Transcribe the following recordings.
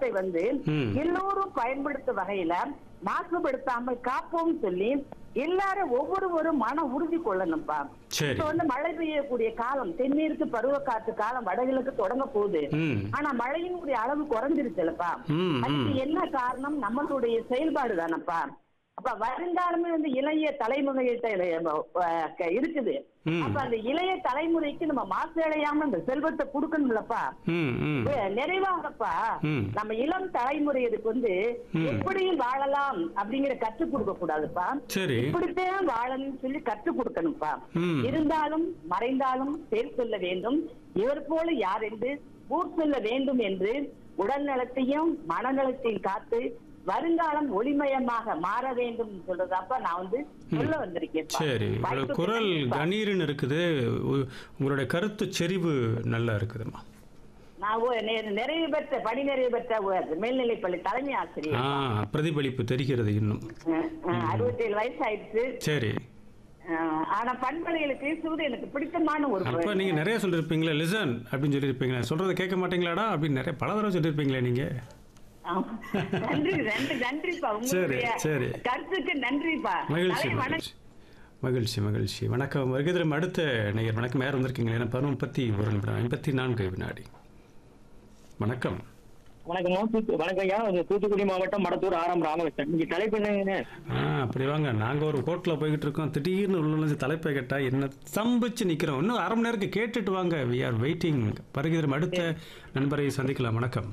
செல்வத்தை வந்து ம். எல்லோரும் பயன்படுத்தும் வகையில மாசுபடுத்தாமல் காப்போம் சொல்லி எல்லாரும் ஒவ்வொருவரும் மன உறுதி கொள்ளணும்ப்பா சரி இப்ப வந்து மழை பெய்யக்கூடிய காலம் தென்மேற்கு பருவக்காற்று காலம் வடகிழக்கு தொடங்க போகுது ம் ஆனா மழையினுடைய அளவு குறைஞ்சிருச்சுல்லப்பா ம் அதுக்கு ம் என்ன காரணம் நம்மளுடைய செயல்பாடு தானப்பா அப்ப வருங்காலமே வந்து இளைய தலைமுறைகிட்ட அஹ், க- இருக்குது ம். அப்ப அந்த இளைய தலைமுறைக்கு நம்ம மாசு அடையாம இந்த செல்வத்தை கொடுக்கணும்லப்பா ம் ம் அஹ், நிறைவாகப்பா ம். நம்ம இளம் தலைமுறையிற்கு வந்து ம். எப்படி வாழலாம் அப்படிங்கிற கற்றுக் கொடுக்க கூடாதுப்பா சரி இப்படித்தான் வாழணும்னு சொல்லி கற்றுக் கொடுக்கணும்ப்பா ம். இருந்தாலும் மறைந்தாலும் பேர் சொல்ல வேண்டும் இவர் போல யார் என்று ஊர் சொல்ல வேண்டும் என்று உடல் நலத்தையும் மனநலத்தையும் காத்து வருங்காலம் ஒளிமயமாக மாற வேண்டும் சொல்றதப்ப நான் வந்து சொல்ல வந்திருக்கேன் சரி உங்களோட குரல் கணீர்னு இருக்குது உ- உங்களுடைய கருத்து செறிவு நல்லா இருக்குதுமா நான் ஒரு நெ- நிறைவு பெற்ற பணி நிறைவு பெற்ற ஒரு மேல்நிலைப்பள்ளி தலைமை ஆசிரியர் ஆ பிரதிபலிப்பு தெரிகிறது இன்னும் அறுபத்தி ஏழு வயசு ஆயிடுச்சு சரி அஹ், ஆனா பண்பலைகளை பேசுவது எனக்கு பிடித்தமான ஒரு அப்ப நீங்க நிறைய சொல்லியிருப்பீங்களே லிசன் அப்படின்னு சொல்லியிருப்பீங்களே சொல்றதை கேட்க மாட்டீங்களாடா அப்படின்னு நிறைய பல தடவை சொல்லியிருப்பீங்களே நீங்க ஆமா. நன்றி நன்றி நன்றிப்பா உங்களுடைய சரி. கருத்துக்கு நன்றிப்பா மகிழ்ச்சி தலை வணக்கம் மகிழ்ச்சி மகிழ்ச்சி மகிழ்ச்சி வணக்கம் வருகிறதும் அடுத்த நேயர் வணக்கம் யார் வந்திருக்கீங்களா ஏன்னா பதினொன்று முப்பத்தி ஒரு நிமிடம் ஐம்பத்தி நான்கு வினாடி வணக்கம் வணக்கம்மா தூத்து வணக்கம் ஐயா இது தூத்துக்குடி மாவட்டம் மடத்தூர் ஆரம் ராமகிருஷ்ணன் இன்னைக்கு தலைப்பு என்னங்க ஆ அப்படி வாங்க நாங்கள் ஒரு கோர்ட்டில் போய்கிட்டு இருக்கோம் திடீர்னு உள்ள நுழைஞ்சு தலைப்பை கேட்டால் என்ன சம்பிச்சு நிற்கிறோம் இன்னும் அரை மணி நேரத்துக்கு கேட்டுட்டு வாங்க வி ஆர் வெயிட்டிங் வருகிறதும் அடுத்த நண்பரை சந்திக்கலாம் வணக்கம்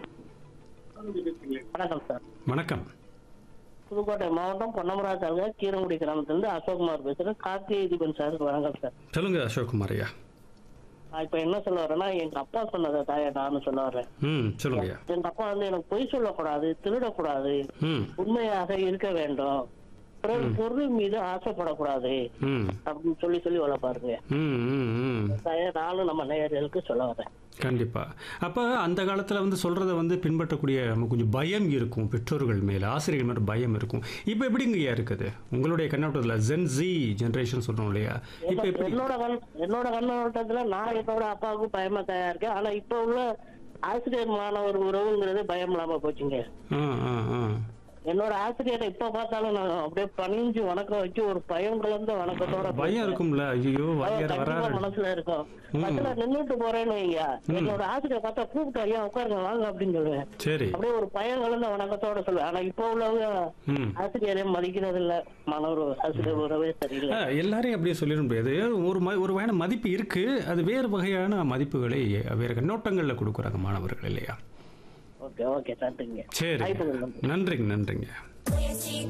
வணக்கம் சார் வணக்கம் புதுக்கோட்டை மாவட்டம் பொன்னமரா தாலுகா கீரங்குடி கிராமத்திலிருந்து அசோக்குமார் பேசுறேன் கார்த்திகை தீபன் சார் வணக்கம் சார் சொல்லுங்க அசோக்குமார் ஐயா நான் இப்ப என்ன சொல்ல வரேன்னா எங்க அப்பா சொன்னதை தாயா நான் சொல்ல வரேன் ம் சொல்லுங்க ஐயா எங்க அப்பா வந்து எனக்கு பொய் சொல்லக்கூடாது திருடக்கூடாது ம் உண்மையாக இருக்க வேண்டும் பிறகு பொருள் மீது ஆசைப்படக்கூடாது ம் அப்படின்னு சொல்லி சொல்லி வளர்ப்பாருங்க ம் ம் ம் தாயா நானும் நம்ம நேயர்களுக்கு சொல்ல வரேன் கண்டிப்பா அப்போ அந்த காலத்தில் வந்து சொல்றதை வந்து பின்பற்றக்கூடிய நமக்கு கொஞ்சம் பயம் இருக்கும் பெற்றோர்கள் மேலே ஆசிரியர்கள் மேலே பயம் இருக்கும் இப்போ எப்படிங்க ஐயா இருக்குது உங்களுடைய கண்ணோட்டத்தில் ஜென் ஜி ஜென்ரேஷன் சொல்றோம் இல்லையா இப்போ எப்படி என்னோட கண் என்னோட கண்ணோட்டத்துல நான் என்னோட அப்பாவுக்கு பயமா தயார் இருக்கேன் ஆனா இப்ப உள்ள ஆசிரியர் மாணவர் உறவுங்கிறது பயம் இல்லாம போச்சுங்க ஆ ஆ ஆ என்னோட ஆசிரியரை இப்ப பார்த்தாலும் நான் அப்படியே பணிஞ்சு வணக்கம் வச்சு ஒரு பயம் கலந்த வணக்கத்தோட பயம் பேசுவேன். இருக்கும்ல ஐயோ பயம் வாரியார் கண்டிப்பா வராரு மனசுல இருக்கும் பஸ்ல நின்னுட்டு போறேன்னு வைங்க என்னோட ஆசிரியர் பார்த்தா கூப்பிட்டு ஐயா உட்காருங்க வாங்க அப்படின்னு சொல்லுவேன் சரி அப்படியே ஒரு பயம் கலந்த வணக்கத்தோட சொல்லுவேன் ஆனா இப்ப உள்ளவங்க ம் ஆசிரியரையும் மதிக்கிறது இல்ல மாணவர் ஆசிரியர் உறவே சரியில்லை ஆ, எல்லாரையும் அப்படியே சொல்லிட முடியாது ஒரு ம ஒரு வகையான மதிப்பு இருக்கு அது வேறு வகையான மதிப்புகளை வேறு கண்ணோட்டங்களில் கொடுக்குறாங்க மாணவர்கள் இல்லையா ஓகே ஓகே நன்றிங்க சரி வாய்ப்புக்கு நன்றி. நன்றிங்க நன்றிங்க முயற்சி